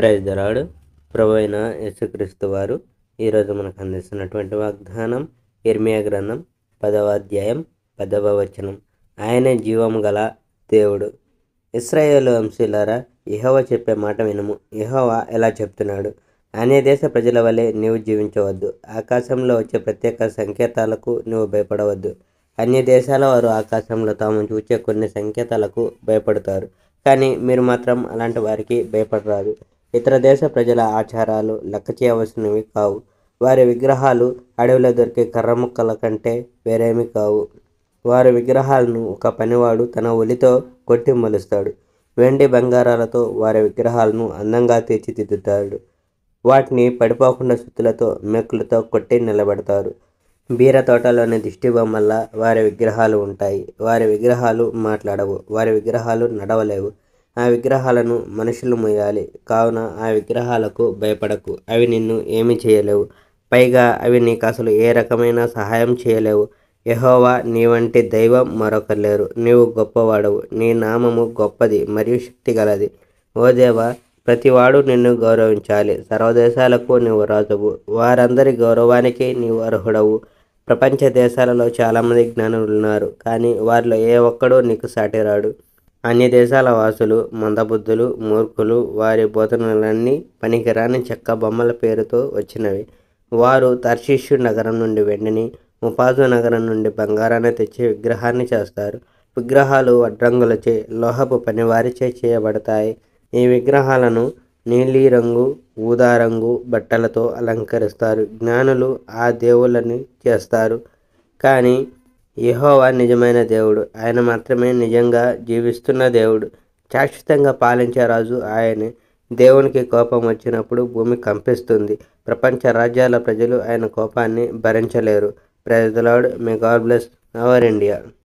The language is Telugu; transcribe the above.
ప్రైజ్ దరాడు ప్రభు అయిన యేసుక్రీస్తు వారు ఈరోజు మనకు అందిస్తున్నటువంటి వాగ్దానం ఇర్మియా గ్రంథం పదవ అధ్యాయం పదవ వచనం ఆయనే జీవము గల దేవుడు ఇస్రాయేలు వంశీలారా యెహోవా చెప్పే మాట వినుము యెహోవా ఎలా చెప్తున్నాడు అన్య దేశ ప్రజల వలె నీవు జీవించవద్దు ఆకాశంలో వచ్చే ప్రత్యేక సంకేతాలకు నువ్వు భయపడవద్దు అన్య దేశాల వారు ఆకాశంలో తాము చూచే కొన్ని సంకేతాలకు భయపడతారు కానీ మీరు మాత్రం అలాంటి వారికి భయపడరాదు ఇతర దేశ ప్రజల ఆచారాలు లెక్క చేయవలసినవి కావు వారి విగ్రహాలు అడవిలో దొరికే కర్ర ముక్కల కంటే వేరేమి కావు వారి విగ్రహాలను ఒక పనివాడు తన ఒలితో కొట్టి మొలుస్తాడు వెండి బంగారాలతో వారి విగ్రహాలను అందంగా తీర్చిదిద్దుతాడు వాటిని పడిపోకుండా సుత్తులతో మెక్కులతో కొట్టి నిలబెడతారు బీర తోటలోని దిష్టి బొమ్మల్లా వారి విగ్రహాలు ఉంటాయి వారి విగ్రహాలు మాట్లాడవు వారి విగ్రహాలు నడవలేవు ఆ విగ్రహాలను మనుషులు మొయ్యాలి కావున ఆ విగ్రహాలకు భయపడకు అవి నిన్ను ఏమీ చేయలేవు పైగా అవి నీకు అసలు ఏ రకమైన సహాయం చేయలేవు యహోవా నీ వంటి దైవం మరొకరు లేరు నీవు గొప్పవాడవు నీ నామము గొప్పది మరియు శక్తి గలది ఓ దేవా ప్రతివాడు నిన్ను గౌరవించాలి సర్వదేశాలకు నీవు రాజువు వారందరి గౌరవానికి నీవు అర్హుడవు ప్రపంచ దేశాలలో చాలామంది జ్ఞానులు ఉన్నారు కానీ వారిలో ఏ ఒక్కడూ నీకు సాటిరాడు అన్ని దేశాల వాసులు మందబుద్ధులు మూర్ఖులు వారి బోధనలన్నీ పనికిరాని చెక్క బొమ్మల పేరుతో వచ్చినవి వారు తర్షిష్యు నగరం నుండి వెండిని ముపాజు నగరం నుండి బంగారాన్ని తెచ్చి విగ్రహాన్ని చేస్తారు విగ్రహాలు వడ్రంగులచే లోహపు పనివారిచే చేయబడతాయి ఈ విగ్రహాలను నీలి రంగు ఊదా రంగు బట్టలతో అలంకరిస్తారు జ్ఞానులు ఆ దేవుళ్ళని చేస్తారు కానీ యెహోవా నిజమైన దేవుడు ఆయన మాత్రమే నిజంగా జీవిస్తున్న దేవుడు శాశ్వతంగా పాలించే రాజు ఆయనే దేవునికి కోపం వచ్చినప్పుడు భూమి కంపిస్తుంది ప్రపంచ రాజ్యాల ప్రజలు ఆయన కోపాన్ని భరించలేరు praise the lord may god bless our India